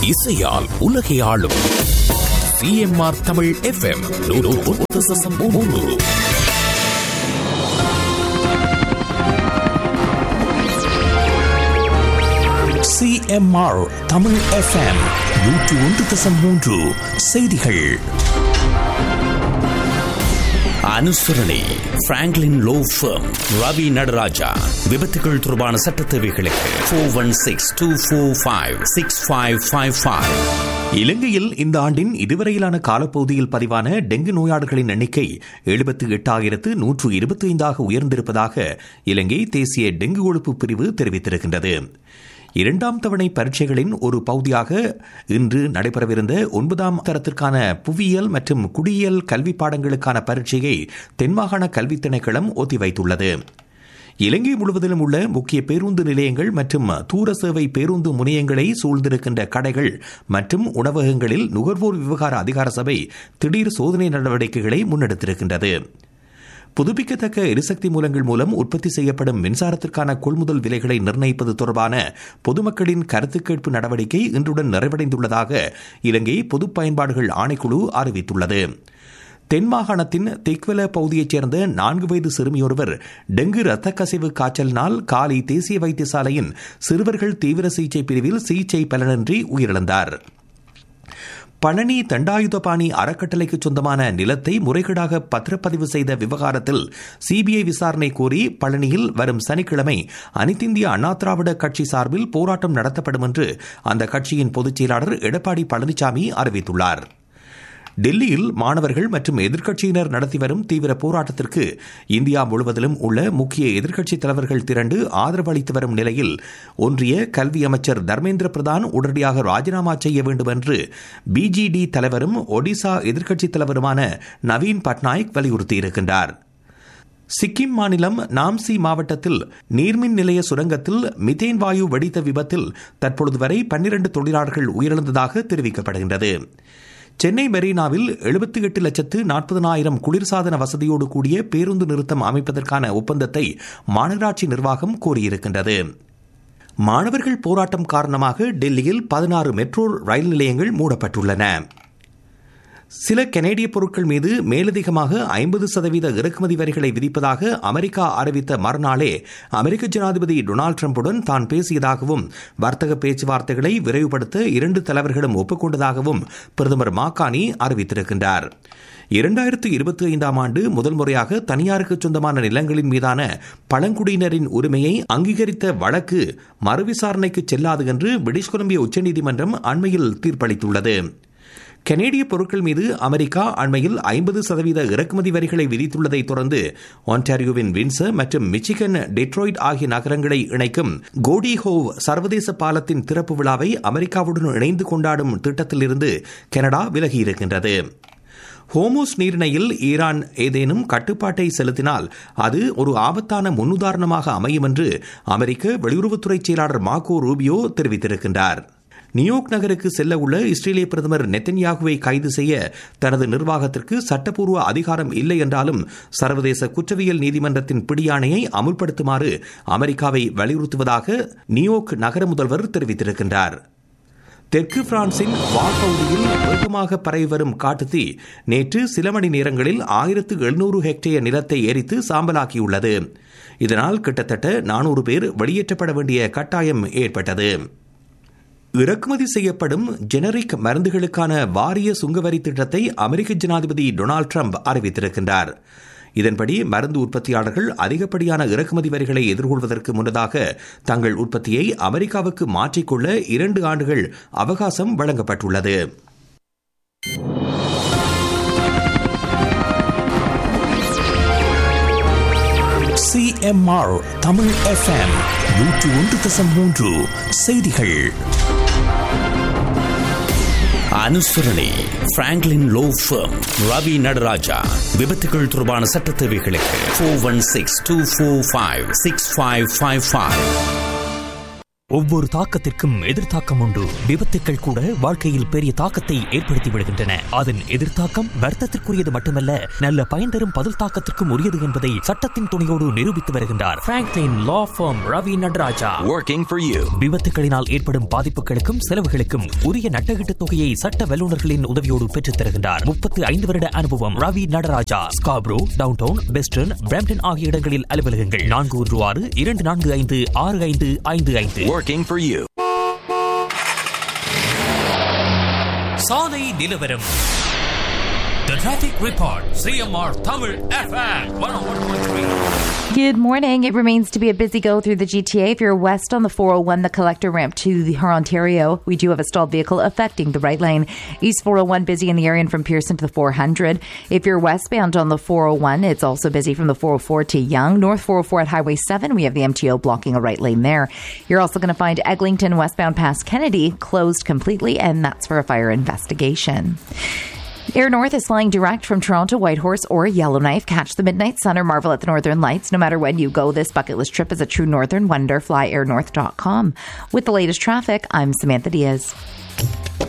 இசையால் உலகை ஆளும் சிஎம்ஆர் தமிழ் எஃப்எம் மூன்று சிஎம்ஆர் தமிழ் எஃப்எம் நூற்று ஒன்று தசம் மூன்று செய்திகள் அனுசரணை Franklin law firm Ravi Nataraja விபத்துகள் தொடர்பான சட்ட தேவைகளுக்கு four one six two four five six five five five இலங்கையில் இந்த ஆண்டின் இதுவரையிலான காலப்பகுதியில் பதிவான டெங்கு நோயாளர்களின் எண்ணிக்கை எழுபத்தி எட்டாயிரத்து நூற்று இருபத்தி ஐந்தாக உயர்ந்திருப்பதாக இலங்கை தேசிய டெங்கு ஒழிப்பு பிரிவு தெரிவித்திருக்கின்றது இரண்டாம் தவணை பரீட்சைகளின் ஒரு பகுதியாக இன்று நடைபெறவிருந்த ஒன்பதாம் தரத்திற்கான புவியியல் மற்றும் குடியியல் கல்வி பாடங்களுக்கான பரீட்சையை தென்மாகாண கல்வி திணைக்களம் ஒத்திவைத்துள்ளது இலங்கை முழுவதிலும் உள்ள முக்கிய பேருந்து நிலையங்கள் மற்றும் தூர சேவை பேருந்து முனையங்களை சூழ்ந்திருக்கின்ற கடைகள் மற்றும் உணவகங்களில் நுகர்வோர் விவகார அதிகார சபை திடீர் சோதனை நடவடிக்கைகளை முன்னெடுத்திருக்கின்றது புதுப்பிக்கத்தக்க எரிசக்தி மூலங்கள் மூலம் உற்பத்தி செய்யப்படும் மின்சாரத்திற்கான கொள்முதல் விலைகளை நிர்ணயிப்பது தொடர்பான பொதுமக்களின் கருத்து கேட்பு நடவடிக்கை இன்றுடன் நிறைவடைந்துள்ளதாக இலங்கை பொது பயன்பாடுகள் ஆணைக்குழு அறிவித்துள்ளது தென் மாகாணத்தின் திக்வெல பகுதியைச் சேர்ந்த நான்கு வயது சிறுமியொருவர் டெங்கு இரத்த கசிவு காய்ச்சலினால் காலை தேசிய வைத்தியசாலையின் சிறுவர்கள் தீவிர சிகிச்சை பிரிவில் சிகிச்சை பலனின்றி உயிரிழந்தார் பழனி தண்டாயுதபாணி அறக்கட்டளைக்கு சொந்தமான நிலத்தை முறைகேடாக பத்திரப்பதிவு செய்த விவகாரத்தில் சிபிஐ விசாரணை கோரி பழனியில் வரும் சனிக்கிழமை அனைத்திந்திய அண்ணா திராவிட கட்சி சார்பில் போராட்டம் நடத்தப்படும் என்று அந்த கட்சியின் பொதுச் செயலாளர் எடப்பாடி பழனிசாமி அறிவித்துள்ளார் டெல்லியில் மாணவர்கள் மற்றும் எதிர்க்கட்சியினர் நடத்தி வரும் தீவிர போராட்டத்திற்கு இந்தியா முழுவதிலும் உள்ள முக்கிய எதிர்க்கட்சித் தலைவர்கள் திரண்டு ஆதரவு அளித்து வரும் நிலையில் ஒன்றிய கல்வி அமைச்சர் தர்மேந்திர பிரதான் உடனடியாக ராஜினாமா செய்ய வேண்டும் என்று பிஜேடி தலைவரும் ஒடிசா எதிர்க்கட்சித் தலைவருமான நவீன் பட்நாயக் வலியுறுத்தியிருக்கின்றார் சிக்கிம் மாநிலம் நாம்சி மாவட்டத்தில் நீர்மின் நிலைய சுரங்கத்தில் மிதேன் வாயு வெடித்த விபத்தில் தற்பொழுது வரை பன்னிரண்டு தொழிலாளர்கள் உயிரிழந்ததாக தெரிவிக்கப்படுகின்றது சென்னை மெரினாவில் எழுபத்தி எட்டு லட்சத்து நாற்பதனாயிரம் குளிர்சாதன வசதியோடு கூடிய பேருந்து நிறுத்தம் அமைப்பதற்கான ஒப்பந்தத்தை மாநகராட்சி நிர்வாகம் கோரியிருக்கின்றது மாணவர்கள் போராட்டம் காரணமாக டெல்லியில் பதினாறு மெட்ரோ ரயில் நிலையங்கள் மூடப்பட்டுள்ளன சில கனேடிய பொருட்கள் மீது மேலதிகமாக ஐம்பது சதவீத இறக்குமதி வரிகளை விதிப்பதாக அமெரிக்கா அறிவித்த மறுநாளே அமெரிக்க ஜனாதிபதி டொனால்டு டிரம்புடன் தான் பேசியதாகவும் வர்த்தக பேச்சுவார்த்தைகளை விரைவுபடுத்த இரண்டு தலைவர்களும் ஒப்புக்கொண்டதாகவும் பிரதமர் மாகாணி அறிவித்திருக்கின்றார் இரண்டாயிரத்து இருபத்தி ஐந்தாம் ஆண்டு முதல் முறையாக தனியாருக்கு சொந்தமான நிலங்களின் மீதான பழங்குடியினரின் உரிமையை அங்கீகரித்த வழக்கு மறுவிசாரணைக்கு செல்லாது என்று பிரிட்டிஷ் கொலம்பியா உச்சநீதிமன்றம் அண்மையில் தீர்ப்பளித்துள்ளது கனேடிய பொருட்கள் மீது அமெரிக்கா அண்மையில் ஐம்பது சதவீத இறக்குமதி வரிகளை விதித்துள்ளதை தொடர்ந்து ஒன்டாரியோவின் வின்சர் மற்றும் மிச்சிகன் டெட்ராய்ட் ஆகிய நகரங்களை இணைக்கும் கோடி ஹோவ் சர்வதேச பாலத்தின் திறப்பு விழாவை அமெரிக்காவுடன் இணைந்து கொண்டாடும் திட்டத்திலிருந்து கனடா விலகியிருக்கின்றது ஹோமோஸ் நீரிணையில் ஈரான் ஏதேனும் கட்டுப்பாட்டை செலுத்தினால் அது ஒரு ஆபத்தான முன்னுதாரணமாக அமையும் என்று அமெரிக்க வெளியுறவுத்துறை செயலாளர் மார்கோ ரூபியோ தெரிவித்திருக்கின்றார் நியூயார்க் நகருக்கு செல்ல உள்ள இஸ்ரேலிய பிரதமர் நெத்தன்யாகுவை கைது செய்ய தனது நிர்வாகத்திற்கு சட்டப்பூர்வ அதிகாரம் இல்லை என்றாலும் சர்வதேச குற்றவியல் நீதிமன்றத்தின் பிடியாணையை அமுல்படுத்துமாறு அமெரிக்காவை வலியுறுத்துவதாக நியூயார்க் நகர முதல்வர் தெரிவித்திருக்கின்றார் தெற்கு பிரான்சின் வால் பகுதியில் வேகமாக பரவி வரும் காட்டுத்தீ நேற்று சில மணி நேரங்களில் ஆயிரத்து எழுநூறு ஹெக்டேயர் நிலத்தை எரித்து சாம்பலாக்கியுள்ளது இதனால் கிட்டத்தட்ட நானூறு பேர் வெளியேற்றப்பட வேண்டிய கட்டாயம் ஏற்பட்டது இறக்குமதி செய்யப்படும் ஜெனரிக் மருந்துகளுக்கான வாரிய சுங்கவரி திட்டத்தை அமெரிக்க ஜனாதிபதி டொனால்டு ட்ரம்ப் அறிவித்திருக்கின்றார் இதன்படி மருந்து உற்பத்தியாளர்கள் அதிகப்படியான இறக்குமதி வரிகளை எதிர்கொள்வதற்கு முன்னதாக தங்கள் உற்பத்தியை அமெரிக்காவுக்கு மாற்றிக்கொள்ள இரண்டு ஆண்டுகள் அவகாசம் வழங்கப்பட்டுள்ளது சிஎம்ஆர் தமிழ் எஃப்எம் நூற்று ஒன்று தசம் மூன்று செய்திகள் அனுசரணை Franklin law firm Ravi Nataraja விபத்துகள் தொடர்பான சட்ட தேவைகளுக்கு four one six two four five six five five five ஒவ்வொரு தாக்கத்திற்கும் எதிர்த்தாக்கம் உண்டு விபத்துக்கள் கூட வாழ்க்கையில் பெரிய தாக்கத்தை ஏற்படுத்தி விடுகின்றன அதன் எதிர்த்தாக்கம் வர்த்தத்திற்குரியது மட்டுமல்ல நல்ல பயன் தரும் பதில் தாக்கத்திற்கும் உரியது என்பதை சட்டத்தின் துணையோடு நிரூபித்து வருகின்றார் Franklin law firm Ravi Nataraja Working for you. விபத்துகளினால் ஏற்படும் பாதிப்புகளுக்கும் செலவுகளுக்கும் உரிய நட்டகீட்டு தொகையை சட்ட வல்லுநர்களின் உதவியோடு பெற்றுத் தருகின்றார் முப்பத்தி ஐந்து வருட அனுபவம் Ravi Nataraja Scarborough downtown western Brampton ஆகிய இடங்களில் அலுவலகங்கள் நான்கு ஒன்று ஆறு இரண்டு நான்கு ஐந்து ஆறு ஐந்து ஐந்து ஐந்து Working for you. சாலை நிலவரம் The Traffic Report CMR Tamil FM 101.3 Good morning. It remains to be a busy go through the GTA. If you're west on the 401, the collector ramp to the her Ontario, we do have a stalled vehicle affecting the right lane. East 401 busy in the area and from Pearson to the 400. If you're westbound on the 401, it's also busy from the 404 to Young. North 404 at Highway 7, we have the MTO blocking a right lane there. You're also going to find Eglinton westbound past Kennedy closed completely, and that's for a fire investigation. Air North is flying direct from Toronto, Whitehorse, or Yellowknife. Catch the midnight sun or marvel at the northern lights. No matter when you go, this bucket list trip is a true northern wonder. FlyAirNorth.com. With the latest traffic, I'm Samantha Diaz.